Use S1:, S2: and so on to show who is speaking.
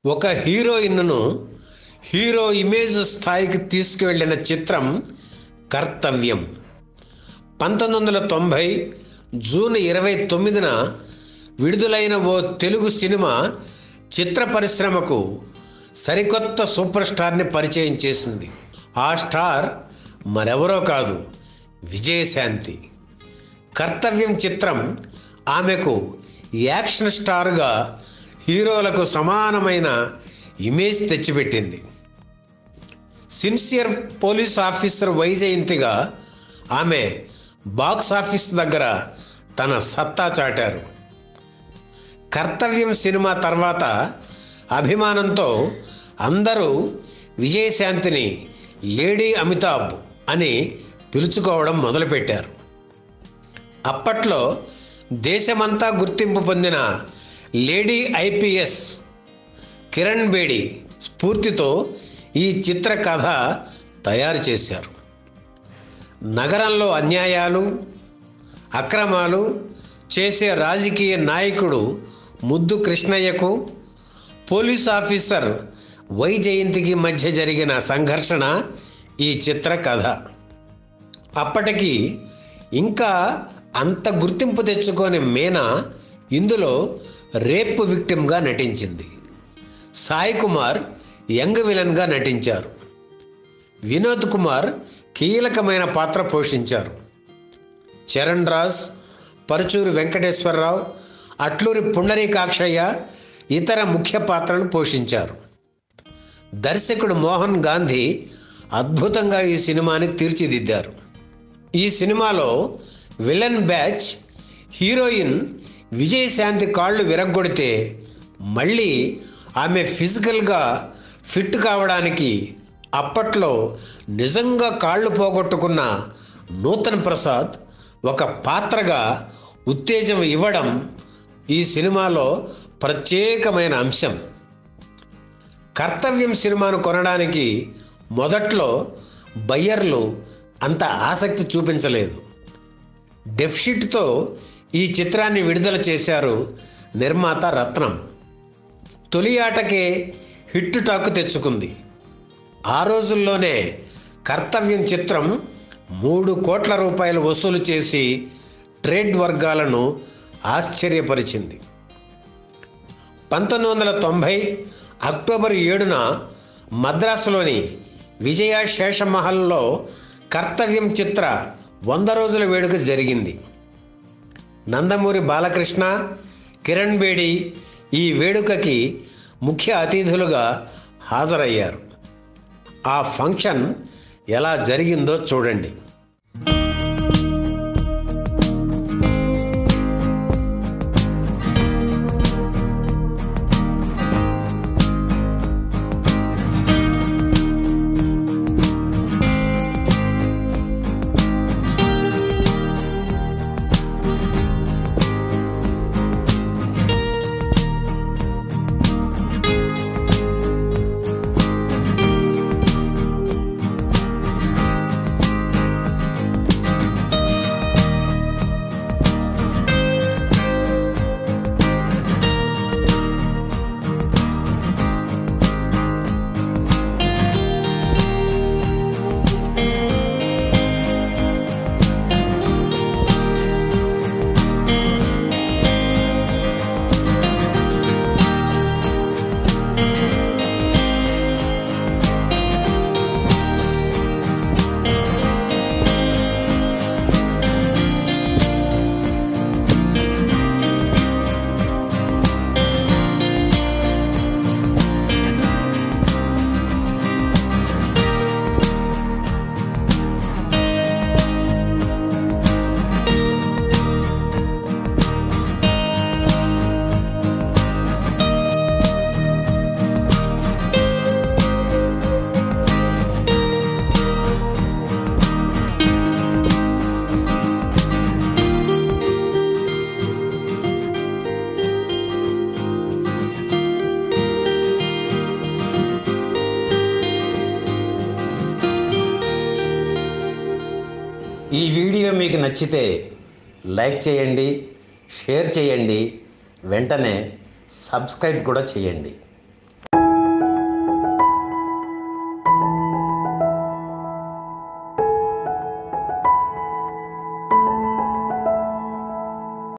S1: ఒక హీరోయిన్ను hero image స్థాయికి తీసుకువెళ్ళిన చిత్రం కర్తవ్యం పంతొమ్మిది వందల తొంభై జూన్ ఇరవై తొమ్మిదిన విడుదలైన ఓ తెలుగు సినిమా చిత్ర పరిశ్రమకు సరికొత్త సూపర్ స్టార్ని పరిచయం చేసింది ఆ స్టార్ మరెవరో కాదు విజయశాంతి కర్తవ్యం చిత్రం ఆమెకు యాక్షన్ స్టార్గా హీరోలకు సమానమైన ఇమేజ్ తెచ్చిపెట్టింది సిన్సియర్ పోలీస్ ఆఫీసర్ వైజయంతిగా ఆమె బాక్స్ ఆఫీస్ దగ్గర తన సత్తా చాటారు కర్తవ్యం సినిమా తర్వాత అభిమానంతో అందరూ విజయశాంతిని లేడీ అమితాబ్ అని పిలుచుకోవడం మొదలుపెట్టారు అప్పట్లో దేశమంతా గుర్తింపు పొందిన లేడీ ఐపీఎస్ కిరణ్ బేడి స్ఫూర్తితో ఈ చిత్ర కథ తయారు చేశారు నగరంలో అన్యాయాలు అక్రమాలు చేసే రాజకీయ నాయకుడు ముద్దు కృష్ణయ్యకు పోలీస్ ఆఫీసర్ వై జయంతికి మధ్య జరిగిన సంఘర్షణ ఈ చిత్ర కథ అప్పటికి ఇంకా అంత గుర్తింపు తెచ్చుకొని మీనా ఇందులో రేప్ విక్టిమ్గా నటించింది సాయి కుమార్ యంగ్ విలన్గా నటించారు వినోద్ కుమార్ కీలకమైన పాత్ర పోషించారు చరణ్ రాజ్ పరుచూరి వెంకటేశ్వరరావు అట్లూరి పుండరీకాక్షయ్య ఇతర ముఖ్య పాత్రలు పోషించారు దర్శకుడు మోహన్ గాంధీ అద్భుతంగా ఈ సినిమాని తీర్చిదిద్దారు ఈ సినిమాలో విలన్ బ్యాచ్ హీరోయిన్ విజయశాంతి కాళ్ళు విరగ్గొడితే మళ్ళీ ఆమె ఫిజికల్గా ఫిట్ కావడానికి అప్పట్లో నిజంగా కాళ్ళు పోగొట్టుకున్న నూతన్ ప్రసాద్ ఒక పాత్రగా ఉత్తేజం ఇవ్వడం ఈ సినిమాలో ప్రత్యేకమైన అంశం కర్తవ్యం సినిమాను కొనడానికి మొదట్లో బయ్యర్లు అంత ఆసక్తి చూపించలేదు డెఫిషిట్తో ఈ చిత్రాన్ని విడుదల చేశారు నిర్మాత రత్నం తొలి ఆటకే హిట్ టాక్ తెచ్చుకుంది ఆ రోజుల్లోనే కర్తవ్యం చిత్రం మూడు కోట్ల రూపాయలు వసూలు చేసి ట్రేడ్ వర్గాలను ఆశ్చర్యపరిచింది పంతొమ్మిది వందల తొంభై అక్టోబర్ ఏడున మద్రాసులోని విజయ శేషమహల్లో కర్తవ్యం చిత్ర వంద రోజుల వేడుక జరిగింది నందమూరి బాలకృష్ణ కిరణ్ బేడి ఈ వేడుకకి ముఖ్య అతిథులుగా హాజరయ్యారు ఆ ఫంక్షన్ ఎలా జరిగిందో చూడండి ఈ వీడియో మీకు నచ్చితే లైక్ చేయండి షేర్ చేయండి వెంటనే సబ్స్క్రైబ్ కూడా చేయండి